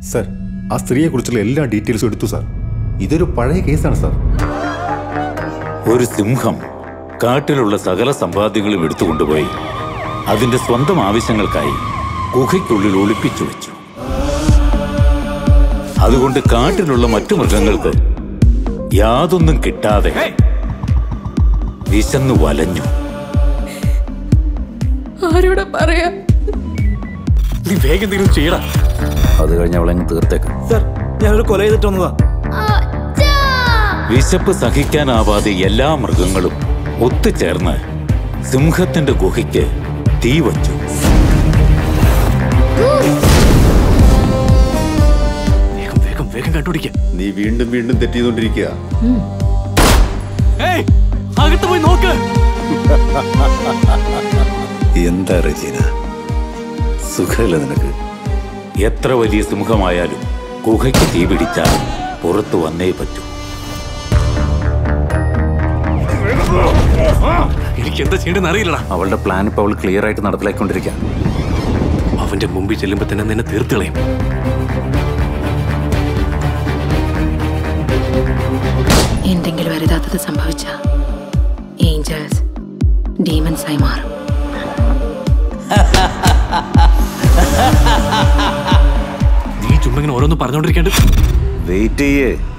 sir ആ സ്ത്രീയെ കുറിച്ചുള്ള എല്ലാ ഡീറ്റെയിൽസും എടുത്തു സാർ ഇതൊരു പഴയ കേസാണ് സാർ ഒരു സിംഹം കാട്ടിലുള്ള സകല സമ്പാദ്യങ്ങളും എടുത്തുകൊണ്ടുപോയി അതിന്റെ സ്വന്തം ആവശ്യങ്ങൾക്കായി ഗുഹയ്ക്കുള്ളിൽ ഒളിപ്പിച്ചു വെച്ചു അതുകൊണ്ട് കാട്ടിലുള്ള മറ്റു മൃഗങ്ങൾക്ക് യാതൊന്നും കിട്ടാതെ വിശന്നു വലഞ്ഞു ആരോടാ പറയാ നീ വേഗം എന്തെങ്കിലും ചെയ്യടാ അത് കഴിഞ്ഞ് അവളങ്ങ് തീർത്തേക്ക് സർ ഞാനൊരു കൊല ചെയ്തിട്ട് വന്നതാ വിശപ്പ് സഹിക്കാനാവാതെ എല്ലാ മൃഗങ്ങളും ഒത്തുചേർന്ന് സിംഹത്തിന്റെ ഗുഹയ്ക്ക് തീ വച്ചു വേഗം വേഗം വേഗം കണ്ടുപിടിക്കാം നീ വീണ്ടും വീണ്ടും തെറ്റിയതുകൊണ്ടിരിക്കുക ഏയ് അകത്ത് പോയി നോക്ക് എന്താ റജീന സുഖമില്ല നിനക്ക് എത്ര വലിയ സിംഹമായാലും ഗുഹയ്ക്ക് തീ പിടിച്ചാൽ പുറത്തു വന്നേ പറ്റൂ എനിക്ക് എന്താ ചെയ്യേണ്ടതെന്ന് അറിയില്ലടാ അവളുടെ പ്ലാൻ ഇപ്പോൾ അവൾ ക്ലിയർ ആയിട്ട് നടപ്പിലാക്കിക്കൊണ്ടിരിക്കുക അവന്റെ മുമ്പിൽ ചെല്ലുമ്പോ തന്നെ നിന്നെ തീർത്ത് കളയും എന്തെങ്കിലും അരുതാത്തത് സംഭവിച്ച ഏഞ്ചൽസ് ഡീമൻസ് ആയി മാറും നീ ചുമ്മാ ഇങ്ങനെ ഓരോന്ന് പറഞ്ഞോണ്ടിരിക്കാണ്ട് വെയിറ്റ് ചെയ്യേ